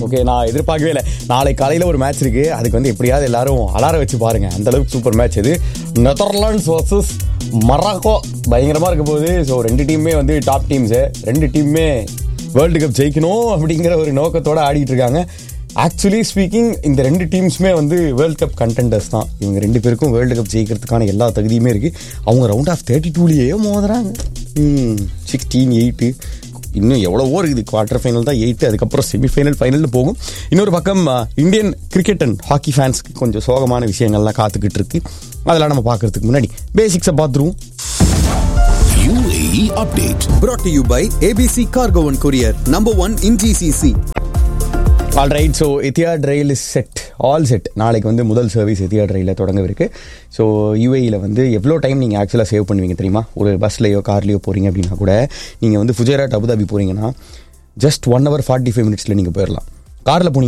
Okay நான் எதிர்பார்க்கவே இல்லை நாளை காலையில் ஒரு மேட்ச் இருக்கு அதுக்கு வந்து எப்படியாவது எல்லாரும் அலாரம் வச்சு பாருங்க அந்த அளவுக்கு சூப்பர் மேட்ச் இது நெதர்லாண்ட்ஸ் வர்சஸ் மராக்கோ பயங்கரமாக இருக்க போகுது ஸோ ரெண்டு டீமுமே வந்து டாப் டீம்ஸு ரெண்டு டீமுமே வேர்ல்டு கப் ஜெயிக்கணும் அப்படிங்கிற ஒரு நோக்கத்தோட ஆடிட்டு இருக்காங்க ஆக்சுவலி ஸ்பீக்கிங் இந்த ரெண்டு டீம்ஸுமே வந்து வேர்ல்ட் கப் கண்டெண்டர்ஸ் தான் இவங்க ரெண்டு பேருக்கும் வேர்ல்டு கப் ஜெயிக்கிறதுக்கான எல்லா தகுதியுமே இருக்கு அவங்க ரவுண்ட் ஆஃப் தேர்ட்டி டூலேயே மோதுறாங்க சிக்ஸ்டீன் எயிட்டு இன்னும் எவ்வளவோ இருக்குது குவார்டர் ஃபைனல் தான் எயிட்டு அதுக்கப்புறம் செமிஃபைனல் ஃபைனல்னு போகும் இன்னொரு பக்கம் அஹ், இந்தியன் கிரிக்கெட் அண்ட் ஹாக்கி ஃபேன்ஸ்க்கு கொஞ்சம் சோகமான விஷயங்கள்லாம் காத்துக்கிட்டு இருக்கு அதெல்லாம் நம்ம பார்க்கறதுக்கு முன்னாடி பேசிக்ஸை பார்த்துருவோம் UAE update. brought to you by ABC Cargo and Courier, number one in GCC. All right so Etihad rail is set all set நாளைக்கு வந்து முதல் சர்வீஸ் எத்தியாட் ரயிலில் தொடங்கவிருக்கு ஸோ யூஏயில் வந்து எவ்வளோ டைம் நீங்கள் ஆக்சுவலாக சேவ் பண்ணுவீங்க தெரியுமா ஒரு பஸ்லையோ கார்லேயோ போகிறீங்க அப்படின்னா கூட நீங்கள் வந்து ஃபுஜேராட் அபுதாபி போகிறீங்கன்னா just one hour forty five மினிட்ஸில் நீங்கள் போயிடலாம் காரில் போனீங்க